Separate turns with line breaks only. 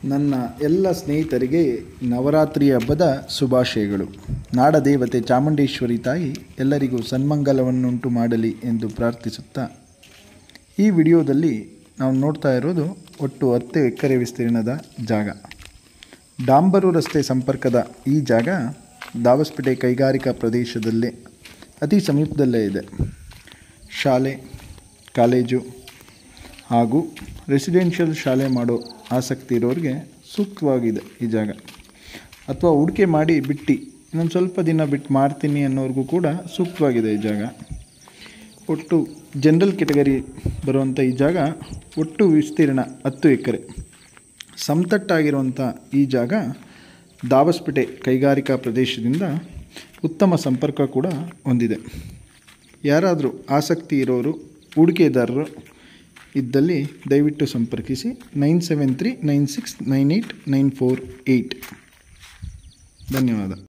ನನ್ನ ಎಲ್ಲ ಸ್ನೇಹಿತರಿಗೆ ನವರಾತ್ರಿ ಹಬ್ಬದ ಶುಭಾಶಯಗಳು ನಾಡದೇವತೆ ಚಾಮುಂಡೇಶ್ವರಿ ತಾಯಿ ಎಲ್ಲರಿಗೂ ಸನ್ಮಂಗಲವನ್ನುಂಟು ಮಾಡಲಿ ಎಂದು ಪ್ರಾರ್ಥಿಸುತ್ತಾ ಈ ವಿಡಿಯೋದಲ್ಲಿ ನಾವು ನೋಡ್ತಾ ಇರೋದು ಒಟ್ಟು ಹತ್ತು ಎಕರೆ ವಿಸ್ತೀರ್ಣದ ಜಾಗ ಡಾಂಬರು ರಸ್ತೆ ಸಂಪರ್ಕದ ಈ ಜಾಗ ದಾವಸ್ಪೇಟೆ ಕೈಗಾರಿಕಾ ಪ್ರದೇಶದಲ್ಲೇ ಅತಿ ಸಮೀಪದಲ್ಲೇ ಇದೆ ಶಾಲೆ ಕಾಲೇಜು ಹಾಗೂ ರೆಸಿಡೆನ್ಷಿಯಲ್ ಶಾಲೆ ಮಾಡೋ ಆಸಕ್ತಿ ಇರೋರಿಗೆ ಸೂಕ್ತವಾಗಿದೆ ಈ ಜಾಗ ಅಥವಾ ಹೂಡಿಕೆ ಮಾಡಿ ಬಿಟ್ಟು ಇನ್ನೊಂದು ಸ್ವಲ್ಪ ದಿನ ಬಿಟ್ಟು ಮಾಡ್ತೀನಿ ಅನ್ನೋರಿಗೂ ಕೂಡ ಸೂಕ್ತವಾಗಿದೆ ಈ ಜಾಗ ಒಟ್ಟು ಜನರಲ್ ಕೆಟಗರಿ ಬರುವಂಥ ಈ ಜಾಗ ಒಟ್ಟು ವಿಸ್ತೀರ್ಣ ಹತ್ತು ಎಕರೆ ಸಮತಟ್ಟಾಗಿರುವಂಥ ಈ ಜಾಗ ದಾಬಸ್ಪೇಟೆ ಕೈಗಾರಿಕಾ ಪ್ರದೇಶದಿಂದ ಉತ್ತಮ ಸಂಪರ್ಕ ಕೂಡ ಹೊಂದಿದೆ ಯಾರಾದರೂ ಆಸಕ್ತಿ ಇರೋರು ಹೂಡಿಕೆದಾರರು ಇದ್ದಲ್ಲಿ ದಯವಿಟ್ಟು ಸಂಪರ್ಕಿಸಿ nine seven three nine six nine eight nine four eight ಧನ್ಯವಾದ